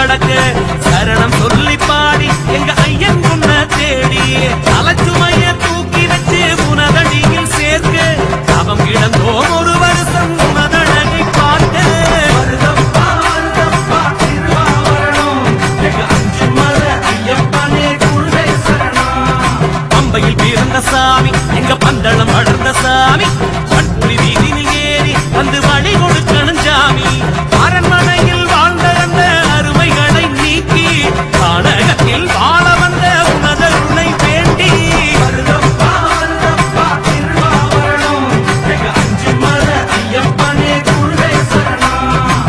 நடக்க சரணம் சொல்லி பாடி எங்க ஐயன் உன்ன தேடி தலைச்சுமைய தூக்கி வச்சு உனதடியில் சேர்க்க அவம் இழந்தோம் ஒரு வருஷம் உனதழகை பார்க்க வருதப்பா, வருதப்பா, திருவாவரணம். எங்க அஞ்சு மலை ஐயப்பனே குருவே சரணம். பம்பையில் பிறந்த சாமி எங்க பந்தளம் வளர்ந்த சாமி பட்புலி வீதியில் ஏறி வந்து வழி கொடுக்கணும் சாமி அரண்மனையில் வாழ்ந்த அந்த அருமைகளை நீக்கி கானகத்தில் வாழ வந்த உனதருளை வேண்டி வருதப்பா, வருதப்பா, திருவாவரணம். எங்க அஞ்சு மலை ஐயப்பனே குருவே சரணம்.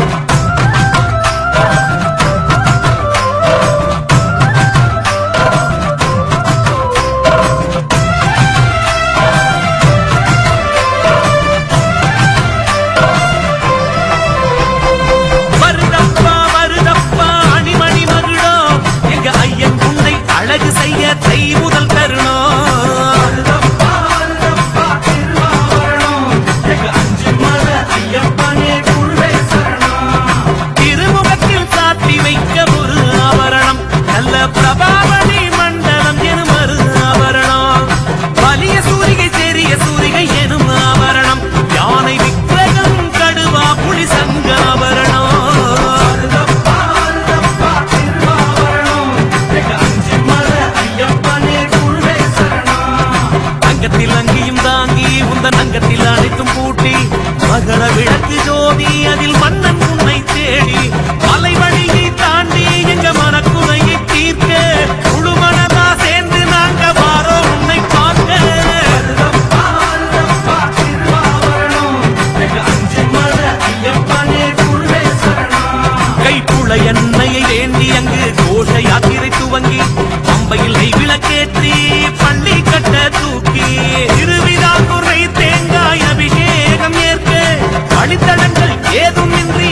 வருதப்பா வருதப்பா அணிமணி மகுடோ எங்க ஐயன் உன்னை அழகு செய்ய தை முதல் தருணம் வருதப்பா வருதப்பா திருவாவரணம் எங்க அஞ்சு மலை ஐயப்பனே குருவே சரணம் திருமுகத்தில் சாத்தி வைக்க ஒரு ஆபரணம் நல்ல பிரபாவளி மண்டலம் எனும் மறு ஆபரணம் வலிய சூரிகை செறிய சூரிகை எனும் ஆபரணம் யானை விக்கிரகம் கடுவா புலி சங்காபரணம் அங்கத்தில் அங்கியும் தாங்கி உந்தன் அங்கத்தில் அனைத்தும் பூட்டி மகள விளக்கு ஜோதி அதில் மன்னன் உன்னை தேடி மலை வழியை தாண்டி எங்க மனக்குறையை தீர்க்க முழு மனதா சேர்ந்து நாங்க வாரோம் உன்னை பார்க்க கைப்புள்ள எண்ணெயை வேண்டி அங்கு கோஷ யாத்திரை துவங்கி பம்பையில் நெய் விளக்கேற்றி பள்ளி கட்ட தூக்கி திருவிழா குறை தேங்காய் அபிஷேகம் ஏற்க வழித்தடங்கள் ஏதும் இன்றி